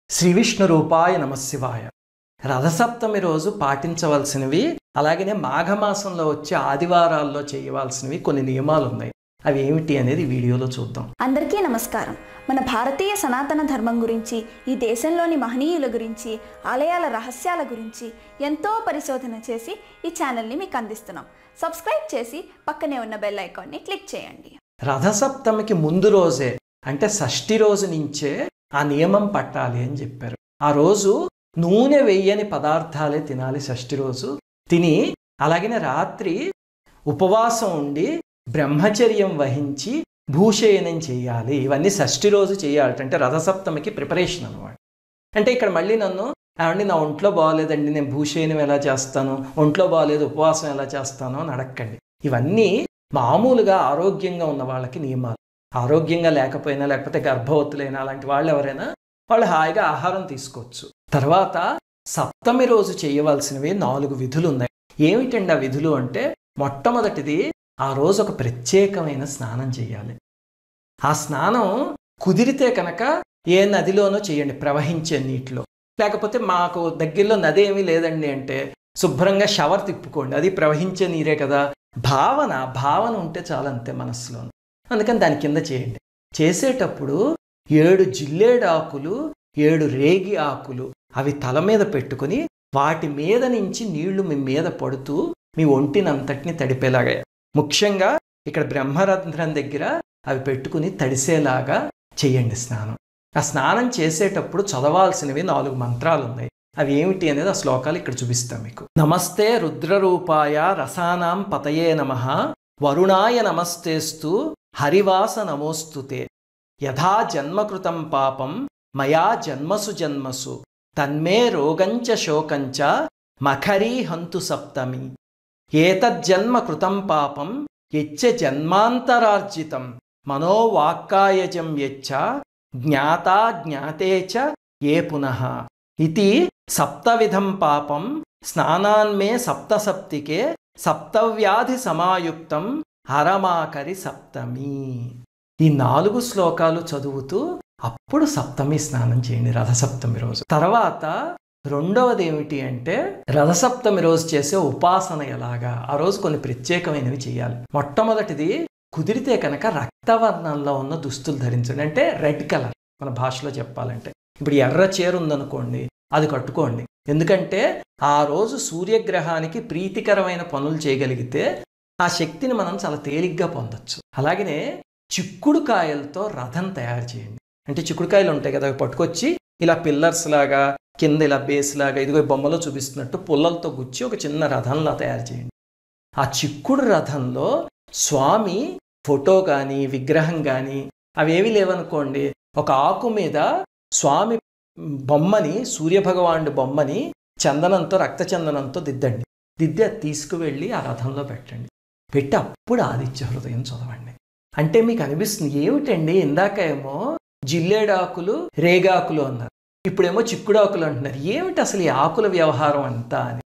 శ్రీ విష్ణు రూపాయ నమశివాయ రథసప్తమి రోజు పాటించవలసినవి అలాగనే మాఘమాసంలో వచ్చే ఆదివారాల్లో చేయవలసినవి కొన్ని నియమాలు ఉన్నాయి అవి ఏమిటి అనేది ఈ వీడియోలో చూద్దాం అందరికీ నమస్కారం మన భారతీయ సనాతన ధర్మం గురించి ఈ దేశంలోని మహనీయుల గురించి ఆలయాల రహస్యాల గురించి ఎంతో పరిశోధన చేసి ఈ ఛానల్ని మీకు అందిస్తున్నాం సబ్స్క్రైబ్ చేసి పక్కనే ఉన్న బెల్ ఐకాన్ని క్లిక్ చేయండి రథసప్తమికి ముందు రోజే అంటే షష్ఠి రోజు నుంచే ఆ నియమం పట్టాలి అని చెప్పారు ఆ రోజు నూనె వెయ్యని పదార్థాలే తినాలి షష్ఠి రోజు తిని అలాగనే రాత్రి ఉపవాసం ఉండి బ్రహ్మచర్యం వహించి భూషయనం చేయాలి ఇవన్నీ షష్ఠి రోజు చేయాలి అంటే రథసప్తమికి ప్రిపరేషన్ అనమాట అంటే ఇక్కడ మళ్ళీ నన్ను ఏమండి నా ఒంట్లో బాగోలేదండి నేను భూషయనం ఎలా చేస్తాను ఒంట్లో బాగోలేదు ఉపవాసం ఎలా చేస్తాను అని అడగండి ఇవన్నీ మామూలుగా ఆరోగ్యంగా ఉన్న వాళ్ళకి నియమాలు ఆరోగ్యంగా లేకపోయినా లేకపోతే గర్భవతులైనా అలాంటి వాళ్ళు ఎవరైనా వాళ్ళు హాయిగా ఆహారం తీసుకోవచ్చు తర్వాత సప్తమి రోజు చేయవలసినవి నాలుగు విధులు ఉన్నాయి ఏమిటండి ఆ విధులు అంటే మొట్టమొదటిది ఆ రోజు ఒక ప్రత్యేకమైన స్నానం చేయాలి ఆ స్నానం కుదిరితే కనుక ఏ నదిలోనో చేయండి ప్రవహించే నీటిలో లేకపోతే మాకు దగ్గరలో నది ఏమీ లేదండి అంటే శుభ్రంగా షవర్ తిప్పుకోండి అది ప్రవహించే నీరే కదా భావన భావన ఉంటే చాలు అంతే మనస్సులో అందుకని దాని కింద చేయండి చేసేటప్పుడు ఏడు జిల్లేడు ఆకులు ఏడు రేగి ఆకులు అవి తల మీద పెట్టుకొని వాటి మీద నుంచి నీళ్లు మీ మీద పడుతూ మీ ఒంటినంతటిని తడిపేలాగా ముఖ్యంగా ఇక్కడ బ్రహ్మరంధ్రం దగ్గర అవి పెట్టుకుని తడిసేలాగా చేయండి స్నానం ఆ స్నానం చేసేటప్పుడు చదవాల్సినవి నాలుగు మంత్రాలు ఉన్నాయి అవి ఏమిటి అనేది ఆ శ్లోకాలు ఇక్కడ చూపిస్తాం మీకు నమస్తే రుద్రరూపాయ రసానాం పతయే నమ వరుణాయ నమస్తేస్తు హరివాస నమోస్తుతే యథా జన్మకృతం పాపం మయా జన్మసు జన్మసు తన్మే రోగంచ శోకంచ మఖరీ హంతు సప్తమి ఏతజ్జన్మ కృతం పాపం యచ్చ జన్మాంతరార్జితం మనోవాక్కాయజం యచ్చ జ్ఞాతా జ్ఞాతే చ ఏ పునః ఇది సప్తవిధం పాపం స్నానాన్మే సప్తసప్తికే సప్తవ్యాధి సమాయుక్తం హరమాకరి సప్తమి ఈ నాలుగు శ్లోకాలు చదువుతూ అప్పుడు సప్తమి స్నానం చేయండి రథసప్తమి రోజు తర్వాత రెండవది ఏమిటి అంటే రథసప్తమి రోజు చేసే ఉపాసన ఎలాగా ఆ రోజు కొన్ని ప్రత్యేకమైనవి చేయాలి మొట్టమొదటిది కుదిరితే కనుక రక్తవర్ణంలో ఉన్న దుస్తులు ధరించండి అంటే రెడ్ కలర్ మన భాషలో చెప్పాలంటే ఇప్పుడు ఎర్ర చీర ఉందనుకోండి అది కట్టుకోండి ఎందుకంటే ఆ రోజు సూర్యగ్రహానికి ప్రీతికరమైన పనులు చేయగలిగితే ఆ శక్తిని మనం చాలా తేలిగ్గా పొందొచ్చు అలాగనే చిక్కుడు కాయలతో రథం తయారు చేయండి అంటే చిక్కుడుకాయలు ఉంటాయి కదా అవి పట్టుకొచ్చి ఇలా పిల్లర్స్ లాగా కింద ఇలా బేస్ లాగా ఇదిగో ఈ బొమ్మలో చూపిస్తున్నట్టు పుల్లలతో గుచ్చి ఒక చిన్న రథంలా తయారు చేయండి ఆ చిక్కుడు రథంలో స్వామి ఫోటో కానీ విగ్రహం కానీ అవేవి లేవనుకోండి ఒక ఆకు మీద స్వామి బొమ్మని సూర్యభగవానుడి బొమ్మని చందనంతో రక్త చందనంతో దిద్దండి దిద్ది అది తీసుకువెళ్ళి ఆ రథంలో పెట్టండి పెట్టి అప్పుడు ఆదిత్య హృదయం చదవండి అంటే మీకు అనిపిస్తుంది ఏమిటండి ఇందాక ఏమో జిల్లేడాకులు రేగాకులు అన్నారు ఇప్పుడేమో చిక్కుడాకులు అంటున్నారు ఏమిటి అసలు ఈ ఆకుల వ్యవహారం అంతా అని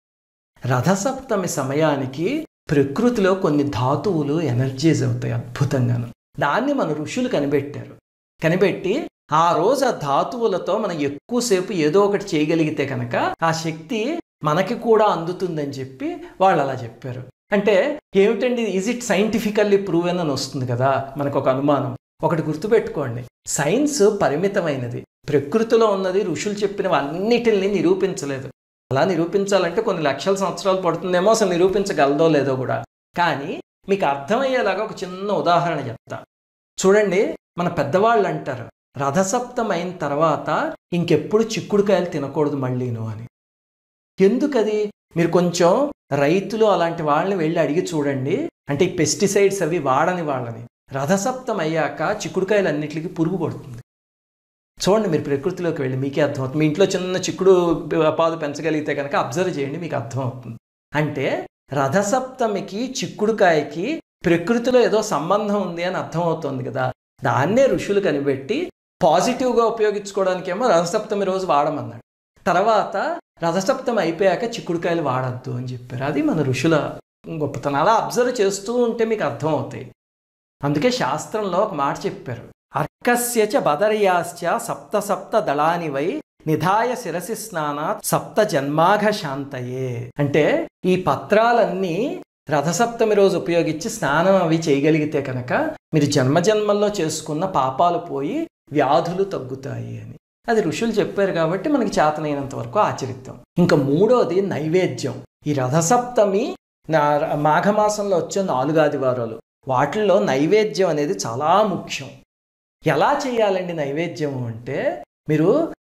రథసప్తమి సమయానికి ప్రకృతిలో కొన్ని ధాతువులు ఎనర్జీస్ అవుతాయి అద్భుతంగాను దాన్ని మన ఋషులు కనిపెట్టారు కనిపెట్టి ఆ రోజు ఆ ధాతువులతో మనం ఎక్కువసేపు ఏదో ఒకటి చేయగలిగితే కనుక ఆ శక్తి మనకి కూడా అందుతుందని చెప్పి వాళ్ళు అలా చెప్పారు అంటే ఏమిటండి ఈజ్ ఇట్ సైంటిఫికల్లీ ప్రూవెన్ అని వస్తుంది కదా మనకు ఒక అనుమానం ఒకటి గుర్తుపెట్టుకోండి సైన్స్ పరిమితమైనది ప్రకృతిలో ఉన్నది ఋషులు చెప్పినవి అన్నిటిని నిరూపించలేదు అలా నిరూపించాలంటే కొన్ని లక్షల సంవత్సరాలు పడుతుందేమో అసలు నిరూపించగలదో లేదో కూడా కానీ మీకు అర్థమయ్యేలాగా ఒక చిన్న ఉదాహరణ చెప్తా చూడండి మన పెద్దవాళ్ళు అంటారు రథసప్తం అయిన తర్వాత ఇంకెప్పుడు చిక్కుడుకాయలు తినకూడదు మళ్ళీను అని ఎందుకది మీరు కొంచెం రైతులు అలాంటి వాళ్ళని వెళ్ళి అడిగి చూడండి అంటే ఈ పెస్టిసైడ్స్ అవి వాడని వాళ్ళని రథసప్తం అయ్యాక చిక్కుడుకాయలు అన్నిటికీ పురుగు పడుతుంది చూడండి మీరు ప్రకృతిలోకి వెళ్ళి మీకే అర్థమవుతుంది మీ ఇంట్లో చిన్న చిక్కుడు పాదు పెంచగలిగితే కనుక అబ్జర్వ్ చేయండి మీకు అర్థమవుతుంది అంటే రథసప్తమికి చిక్కుడుకాయకి ప్రకృతిలో ఏదో సంబంధం ఉంది అని అర్థమవుతుంది కదా దాన్నే ఋషులు కనిపెట్టి పాజిటివ్గా ఉపయోగించుకోవడానికేమో రథసప్తమి రోజు వాడమన్నాడు తర్వాత రథసప్తమి అయిపోయాక చిక్కుడుకాయలు వాడద్దు అని చెప్పారు అది మన ఋషుల గొప్పతనం అలా అబ్జర్వ్ చేస్తూ ఉంటే మీకు అర్థమవుతాయి అందుకే శాస్త్రంలో ఒక మాట చెప్పారు అర్కస్య చ బదర్యాశ్చ సప్త సప్త దళాని వై నిధాయ శిరసి స్నానాత్ సప్త జన్మాఘ శాంతయే అంటే ఈ పత్రాలన్నీ రథసప్తమి రోజు ఉపయోగించి స్నానం అవి చేయగలిగితే కనుక మీరు జన్మజన్మల్లో చేసుకున్న పాపాలు పోయి వ్యాధులు తగ్గుతాయి అని అది ఋషులు చెప్పారు కాబట్టి మనకి చేతనైనంత వరకు ఆచరిద్దాం ఇంకా మూడోది నైవేద్యం ఈ రథసప్తమి నా మాఘమాసంలో వచ్చే నాలుగు ఆదివారాలు వాటిల్లో నైవేద్యం అనేది చాలా ముఖ్యం ఎలా చేయాలండి నైవేద్యం అంటే మీరు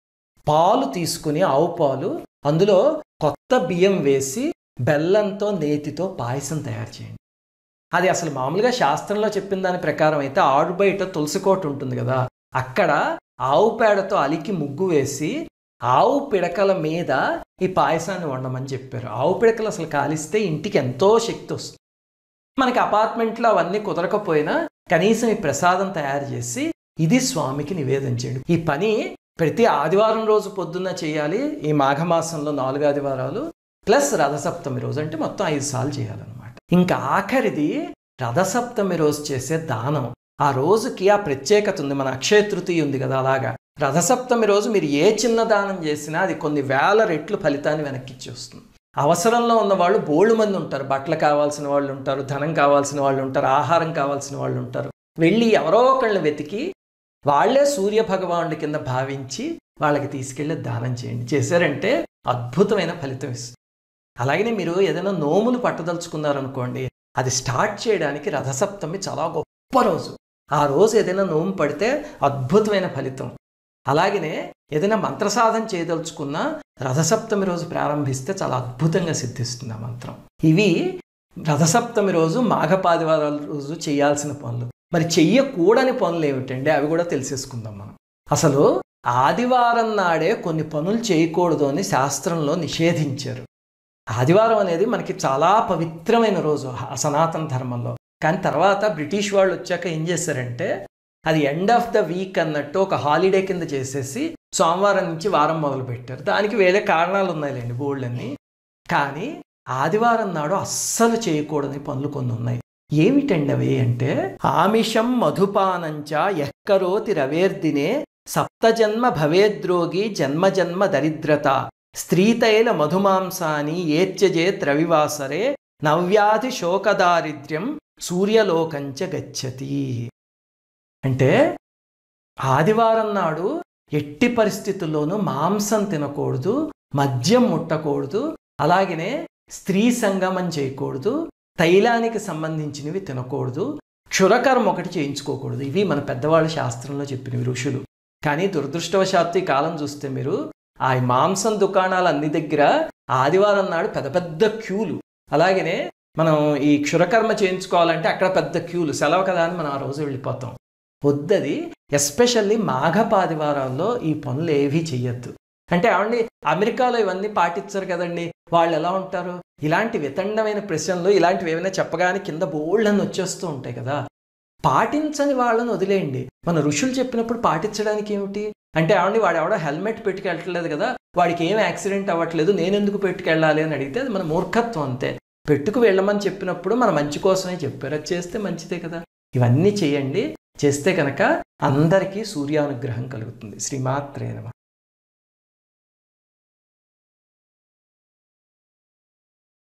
పాలు తీసుకుని ఆవు పాలు అందులో కొత్త బియ్యం వేసి బెల్లంతో నేతితో పాయసం తయారు చేయండి అది అసలు మామూలుగా శాస్త్రంలో చెప్పిన దాని ప్రకారం అయితే ఆడు బయట తులసి కోట ఉంటుంది కదా అక్కడ ఆవు పేడతో అలికి ముగ్గు వేసి ఆవు పిడకల మీద ఈ పాయసాన్ని వండమని చెప్పారు ఆవు పిడకలు అసలు కాలిస్తే ఇంటికి ఎంతో శక్తి వస్తుంది మనకి అపార్ట్మెంట్లో అవన్నీ కుదరకపోయినా కనీసం ఈ ప్రసాదం తయారు చేసి ఇది స్వామికి నివేదన చేయండి ఈ పని ప్రతి ఆదివారం రోజు పొద్దున్న చేయాలి ఈ మాఘమాసంలో నాలుగు ఆదివారాలు ప్లస్ రథసప్తమి రోజు అంటే మొత్తం ఐదు సార్లు చేయాలన్నమాట ఇంకా ఆఖరిది రథసప్తమి రోజు చేసే దానం ఆ రోజుకి ఆ ప్రత్యేకత ఉంది మన అక్షయ తృతీయ ఉంది కదా అలాగా రథసప్తమి రోజు మీరు ఏ చిన్న దానం చేసినా అది కొన్ని వేల రెట్లు ఫలితాన్ని వెనక్కిచ్చి వస్తుంది అవసరంలో ఉన్న వాళ్ళు బోళ్ళు మంది ఉంటారు బట్టలు కావాల్సిన వాళ్ళు ఉంటారు ధనం కావాల్సిన వాళ్ళు ఉంటారు ఆహారం కావాల్సిన వాళ్ళు ఉంటారు వెళ్ళి ఎవరో ఒకళ్ళని వెతికి వాళ్ళే సూర్య భగవానుడి కింద భావించి వాళ్ళకి తీసుకెళ్ళి దానం చేయండి చేశారంటే అద్భుతమైన ఫలితం ఇస్తుంది అలాగనే మీరు ఏదైనా నోములు పట్టదలుచుకున్నారనుకోండి అది స్టార్ట్ చేయడానికి రథసప్తమి చాలా గొప్ప రోజు ఆ రోజు ఏదైనా నోము పడితే అద్భుతమైన ఫలితం అలాగనే ఏదైనా మంత్రసాధన చేయదలుచుకున్నా రథసప్తమి రోజు ప్రారంభిస్తే చాలా అద్భుతంగా సిద్ధిస్తుంది ఆ మంత్రం ఇవి రథసప్తమి రోజు మాఘపాదివారాల రోజు చేయాల్సిన పనులు మరి చెయ్యకూడని పనులు ఏమిటండి అవి కూడా తెలిసేసుకుందాం మనం అసలు ఆదివారం నాడే కొన్ని పనులు చేయకూడదు అని శాస్త్రంలో నిషేధించారు ఆదివారం అనేది మనకి చాలా పవిత్రమైన రోజు సనాతన ధర్మంలో కానీ తర్వాత బ్రిటిష్ వాళ్ళు వచ్చాక ఏం చేశారంటే అది ఎండ్ ఆఫ్ ద వీక్ అన్నట్టు ఒక హాలిడే కింద చేసేసి సోమవారం నుంచి వారం మొదలు పెట్టారు దానికి వేరే కారణాలు ఉన్నాయిలేండి బోల్డ్ని కానీ ఆదివారం నాడు అస్సలు చేయకూడని పనులు కొన్ని ఉన్నాయి ఏమిటండి అవి అంటే ఆమిషం మధుపానంచ ఎక్కరోతి రవేర్దినే సప్తజన్మ భవేద్రోగి జన్మ జన్మ దరిద్రత స్త్రీతైల మధుమాంసాని ఏత్యజేత్ రవివాసరే నవ్యాధి శోకదారిద్ర్యం సూర్యలోకంచ గచ్చతి అంటే ఆదివారం నాడు ఎట్టి పరిస్థితుల్లోనూ మాంసం తినకూడదు మద్యం ముట్టకూడదు అలాగనే స్త్రీ సంగమం చేయకూడదు తైలానికి సంబంధించినవి తినకూడదు క్షురకర్మ ఒకటి చేయించుకోకూడదు ఇవి మన పెద్దవాళ్ళ శాస్త్రంలో చెప్పినవి ఋషులు కానీ దురదృష్టవశాత్తు ఈ కాలం చూస్తే మీరు ఆ మాంసం దుకాణాలు అన్ని దగ్గర ఆదివారం నాడు పెద్ద పెద్ద క్యూలు అలాగనే మనం ఈ క్షురకర్మ చేయించుకోవాలంటే అక్కడ పెద్ద క్యూలు సెలవు కదా అని మనం ఆ రోజు వెళ్ళిపోతాం వద్దది ఎస్పెషల్లీ మాఘపాదివారాల్లో ఈ పనులు ఏవీ చెయ్యొద్దు అంటే ఏమండి అమెరికాలో ఇవన్నీ పాటించరు కదండి వాళ్ళు ఎలా ఉంటారు ఇలాంటి వితండమైన ప్రశ్నలు ఇలాంటివి ఏమైనా చెప్పగానే కింద బోళ్ళని వచ్చేస్తూ ఉంటాయి కదా పాటించని వాళ్ళని వదిలేయండి మన ఋషులు చెప్పినప్పుడు పాటించడానికి ఏమిటి అంటే ఏమండి వాడు ఎవడో హెల్మెట్ పెట్టుకెళ్ళట్లేదు కదా వాడికి ఏం యాక్సిడెంట్ అవ్వట్లేదు నేను ఎందుకు పెట్టుకెళ్ళాలి అని అడిగితే అది మన మూర్ఖత్వం అంతే పెట్టుకు వెళ్ళమని చెప్పినప్పుడు మన మంచి కోసమే చెప్పారు అది చేస్తే మంచిదే కదా ఇవన్నీ చేయండి చేస్తే కనుక అందరికీ సూర్యానుగ్రహం కలుగుతుంది శ్రీమాత్రే నమ